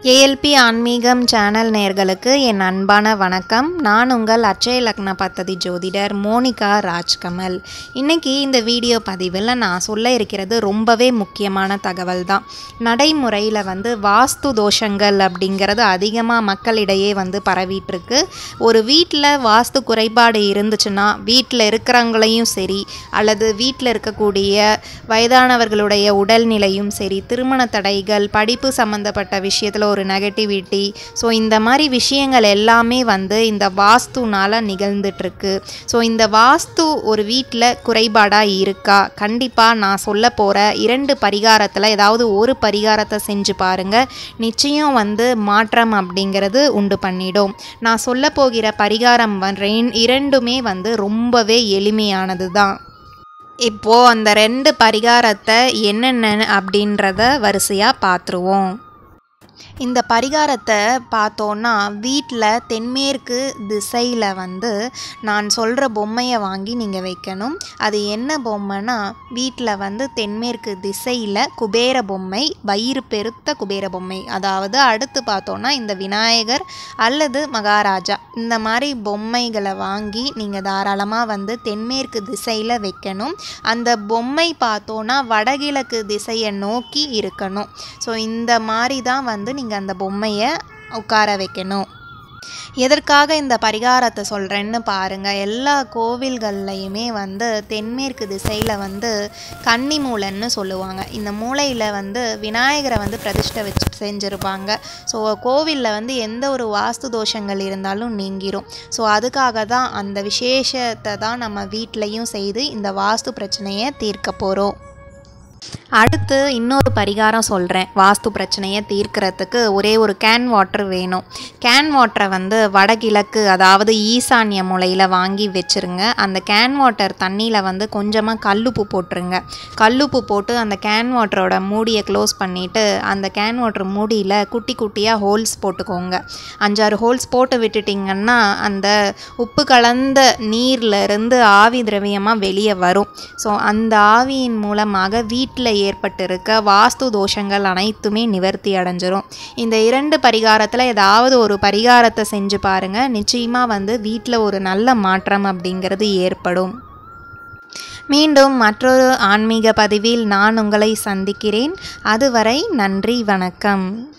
ALP ஆன்மீகம் channel நேர்களுக்கு என் அன்பான வணக்கம் நான் உங்கள் அச்சய லக்ன பத்ததி ஜோதிடர் மோனிகா ராஜ்கமல் இன்னைக்கு இந்த வீடியோ பதிவில் நான் சொல்ல இருக்கிறது ரொம்பவே முக்கியமான தகவல் தான் நடைமுறையில் வந்து வாஸ்து தோஷங்கள் அப்படிங்கிறது அதிகமாக மக்களிடையே வந்து பரவிட்டுருக்கு ஒரு வீட்டில் வாஸ்து குறைபாடு இருந்துச்சுன்னா வீட்டில் இருக்கிறவங்களையும் சரி அல்லது வீட்டில் இருக்கக்கூடிய வயதானவர்களுடைய உடல்நிலையும் சரி திருமண தடைகள் படிப்பு சம்மந்தப்பட்ட விஷயத்தில் ஒரு நெகட்டிவிட்டி ஸோ இந்த மாதிரி விஷயங்கள் எல்லாமே வந்து இந்த வாஸ்துனால நிகழ்ந்துட்டுருக்கு ஸோ இந்த வாஸ்து ஒரு வீட்டில் குறைபாடாக இருக்கா கண்டிப்பாக நான் சொல்ல போகிற இரண்டு பரிகாரத்தில் ஏதாவது ஒரு பரிகாரத்தை செஞ்சு பாருங்கள் நிச்சயம் வந்து மாற்றம் அப்படிங்கிறது உண்டு பண்ணிடும் நான் சொல்ல போகிற பரிகாரம் வந்து இரண்டுமே வந்து ரொம்பவே எளிமையானது தான் இப்போது அந்த ரெண்டு பரிகாரத்தை என்னென்ன அப்படின்றத வரிசையாக பார்த்துருவோம் இந்த பரிகாரத்தை பார்த்தோன்னா வீட்டில் தென்மேற்கு திசையில் வந்து நான் சொல்கிற பொம்மையை வாங்கி நீங்கள் வைக்கணும் அது என்ன பொம்மைனா வீட்டில் வந்து தென்மேற்கு திசையில் குபேர பொம்மை வயிறு பெருத்த குபேர பொம்மை அதாவது அடுத்து பார்த்தோன்னா இந்த விநாயகர் அல்லது மகாராஜா இந்த மாதிரி பொம்மைகளை வாங்கி நீங்கள் தாராளமாக வந்து தென்மேற்கு திசையில் வைக்கணும் அந்த பொம்மை பார்த்தோன்னா வடகிழக்கு திசையை நோக்கி இருக்கணும் ஸோ இந்த மாதிரி தான் வந்து நீங்கள் அந்த பொம்மையை உட்கார வைக்கணும் எதற்காக இந்த பரிகாரத்தை சொல்கிறேன்னு பாருங்கள் எல்லா கோவில்கள்லையுமே வந்து தென்மேற்கு திசையில் வந்து கன்னி மூலைன்னு சொல்லுவாங்க இந்த மூலையில் வந்து விநாயகரை வந்து பிரதிஷ்டை வச்சு செஞ்சுருப்பாங்க ஸோ கோவிலில் வந்து எந்த ஒரு வாஸ்து தோஷங்கள் இருந்தாலும் நீங்கிரும் ஸோ அதுக்காக தான் அந்த விசேஷத்தை தான் நம்ம வீட்லேயும் செய்து இந்த வாஸ்து பிரச்சனையை தீர்க்க போகிறோம் அடுத்து இன்னொரு பரிகாரம் சொல்கிறேன் வாஸ்து பிரச்சனையை தீர்க்கறதுக்கு ஒரே ஒரு கேன் வாட்டர் வேணும் கேன் வாட்டரை வந்து வடகிழக்கு அதாவது ஈசான்ய மூலையில் வாங்கி வச்சுருங்க அந்த கேன் வாட்டர் தண்ணியில் வந்து கொஞ்சமாக கல்லுப்பு போட்டுருங்க கல்லுப்பு போட்டு அந்த கேன் வாட்டரோட மூடியை க்ளோஸ் பண்ணிவிட்டு அந்த கேன் வாட்டர் மூடியில் குட்டி குட்டியாக ஹோல்ஸ் போட்டுக்கோங்க அஞ்சாறு ஹோல்ஸ் போட்டு விட்டுட்டிங்கன்னா அந்த உப்பு கலந்த நீரில் இருந்து ஆவி திரவியமாக வெளியே வரும் ஸோ அந்த ஆவியின் மூலமாக வீட்டில் ஏற்பட்டிருக்க வாஸ்து தோஷங்கள் அனைத்துமே நிவர்த்தி அடைஞ்சிரும் இந்த இரண்டு பரிகாரத்தில் ஏதாவது ஒரு பரிகாரத்தை செஞ்சு பாருங்கள் நிச்சயமாக வந்து வீட்டில் ஒரு நல்ல மாற்றம் அப்படிங்கிறது ஏற்படும் மீண்டும் மற்றொரு ஆன்மீக பதிவில் நான் உங்களை சந்திக்கிறேன் அதுவரை நன்றி வணக்கம்